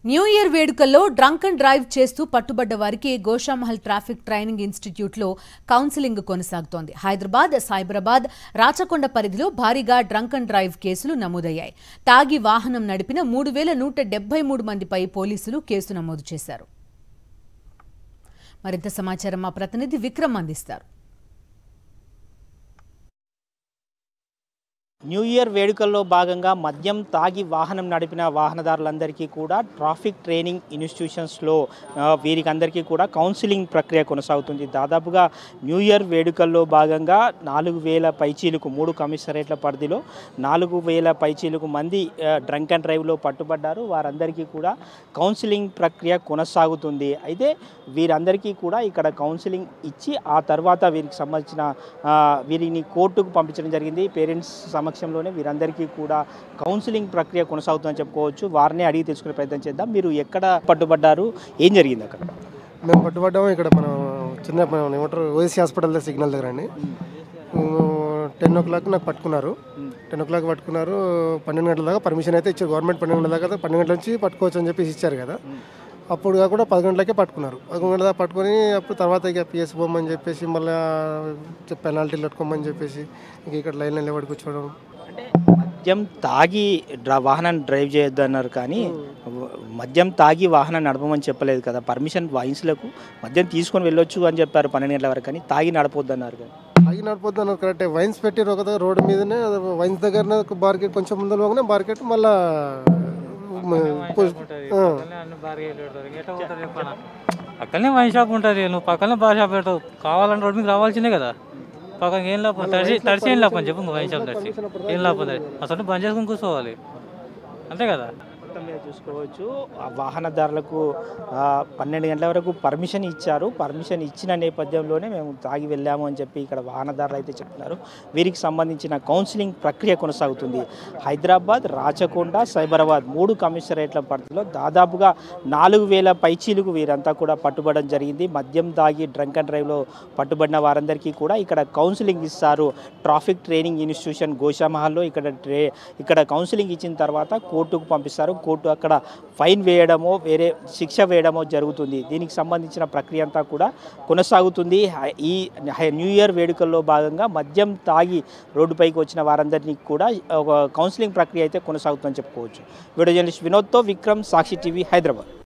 new year వేడుకల్లో drunk and drive చేస్తూ పట్టుబడ్డ వారికి గోషామహల్ ట్రాఫిక్ ట్రైనింగ్ ఇన్స్టిట్యూట్లో కౌన్సిలింగ్ కొనసాగుతోంది హైదరాబాద్ సైబరాబాద్ రాచకొండ పరిధిలో భారీగా డ్రంక్ అండ్ డ్రైవ్ కేసులు నమోదయ్యాయి తాగి వాహనం నడిపిన మూడు వేల నూట డెబ్బై మూడు మందిపై పోలీసులు కేసు నమోదు చేశారు మరింత సమాచారం మా ప్రతినిధి విక్రమ్ అందిస్తారు న్యూ ఇయర్ వేడుకల్లో భాగంగా మద్యం తాగి వాహనం నడిపిన వాహనదారులందరికీ కూడా ట్రాఫిక్ ట్రైనింగ్ ఇన్స్టిట్యూషన్స్లో ఆ, వీరికి అందరికీ కూడా కౌన్సిలింగ్ ప్రక్రియ కొనసాగుతుంది దాదాపుగా న్యూ ఇయర్ వేడుకల్లో భాగంగా నాలుగు వేల పైచీలకు మూడు కమిషనరేట్ల పరిధిలో నాలుగు వేల పైచీలకు మంది ఆ, డ్రంక్ అండ్ డ్రైవ్లో పట్టుబడ్డారు వారందరికీ కూడా కౌన్సిలింగ్ ప్రక్రియ కొనసాగుతుంది అయితే వీరందరికీ కూడా ఇక్కడ కౌన్సిలింగ్ ఇచ్చి ఆ తర్వాత వీరికి సంబంధించిన ఆ, వీరిని కోర్టుకు పంపించడం జరిగింది పేరెంట్స్ సమక్షంలోనే వీరందరికీ కూడా కౌన్సిలింగ్ ప్రక్రియ కొనసాగుతుందని చెప్పుకోవచ్చు వారిని అడిగి తెలుసుకునే ప్రయత్నం చేద్దాం మీరు ఎక్కడ పట్టుబడ్డారు ఏం జరిగింది అక్కడ మేము పట్టుబడ్డాము ఇక్కడ మనం చిన్న మనం ఏమంటారు ఓఎస్సీ హాస్పిటల్ సిగ్నల్ దగ్గర అండి టెన్ ఓ క్లాక్ నాకు పట్టుకున్నారు టెన్ ఓ క్లాక్ పట్టుకున్నారు పన్నెండు గంటల దాకా పర్మిషన్ అయితే ఇచ్చారు గవర్నమెంట్ పన్నెండు గంటల దాకా పన్నెండు గంటల నుంచి పట్టుకోవచ్చు అని చెప్పేసి ఇచ్చారు కదా అప్పుడు కాకుండా పది గంటలకే పట్టుకున్నారు పదకొండు గంటల దాకా పట్టుకొని అప్పుడు తర్వాత ఇక పిఎస్ పోమని చెప్పేసి మళ్ళీ పెనాల్టీలు కట్టుకోమని చెప్పేసి ఇక ఇక్కడ లైన్లో నిలబడి కూర్చోవడం అంటే మద్యం తాగి డ్ర- వాహనం డ్రైవ్ చేయొద్దు అన్నారు కానీ వ- మద్యం తాగి వాహనం నడపమని చెప్పలేదు కదా పర్మిషన్ వాయిన్స్లకు మద్యం తీసుకొని వెళ్ళొచ్చు అని చెప్పారు పన్నెండు గంటల వరకు కానీ తాగి నడపొద్దు అన్నారు కదా ఆగి నడిపోద్దు అన్నారు కరెక్టే వైన్స్ పెట్టారు ఒక దగ్గర రోడ్డు మీదనే వైన్స్ దగ్గరనే ఒక మార్కెట్ కొంచెం ముందర పోగానే మార్కెట్ మళ్ళా అక్కడనే వైన్ షాప్ ఉంటుంది నువ్వు పక్కనే బార్ షాప్ పెడతావు కావాలంటే రోడ్ మీకు రావాల్సిందే కదా పక్కన ఏం లాభం తడిసి తడిసి ఏం లాభం చెప్పు ఇంకో వైన్ షాప్ తడిసి ఏం లాభం అది అసలు బంద్ చేసుకుని కూర్చోవాలి అంతే కదా మొత్తం మీద చూసుకోవచ్చు ఆ వాహనదారులకు ఆ, పన్నెండు గంటల వరకు పర్మిషన్ ఇచ్చారు పర్మిషన్ ఇచ్చిన నేపథ్యంలోనే మేము తాగి వెళ్ళాము అని చెప్పి ఇక్కడ వాహనదారులు అయితే చెప్తున్నారు వీరికి సంబంధించిన కౌన్సిలింగ్ ప్రక్రియ కొనసాగుతుంది హైదరాబాద్ రాచకొండ సైబరాబాద్ మూడు కమిషనరేట్ల పరిధిలో దాదాపుగా నాలుగు వేల పైచీలకు వీరంతా కూడా పట్టుబడడం జరిగింది మద్యం తాగి డ్రంక్ అండ్ డ్రైవ్లో పట్టుబడిన వారందరికీ కూడా ఇక్కడ కౌన్సిలింగ్ ఇస్తారు ట్రాఫిక్ ట్రైనింగ్ ఇన్స్టిట్యూషన్ గోషామహల్లో ఇక్కడ ట్రే ఇక్కడ కౌన్సిలింగ్ ఇచ్చిన తర్వాత కోర్టుకు పంపిస్తారు కోర్టు అక్కడ ఫైన్ వేయడమో వేరే శిక్ష వేయడమో జరుగుతుంది దీనికి సంబంధించిన ప్రక్రియ అంతా కూడా కొనసాగుతుంది హై- ఈ హై- న్యూ ఇయర్ వేడుకల్లో భాగంగా మద్యం తాగి రోడ్డుపైకి వచ్చిన వారందరినీ కూడా ఒక కౌన్సిలింగ్ ప్రక్రియ అయితే కొనసాగుతుందని చెప్పుకోవచ్చు వీడియో జర్నలిస్ట్ వినోద్తో విక్రమ్ సాక్షి టీవీ హైదరాబాద్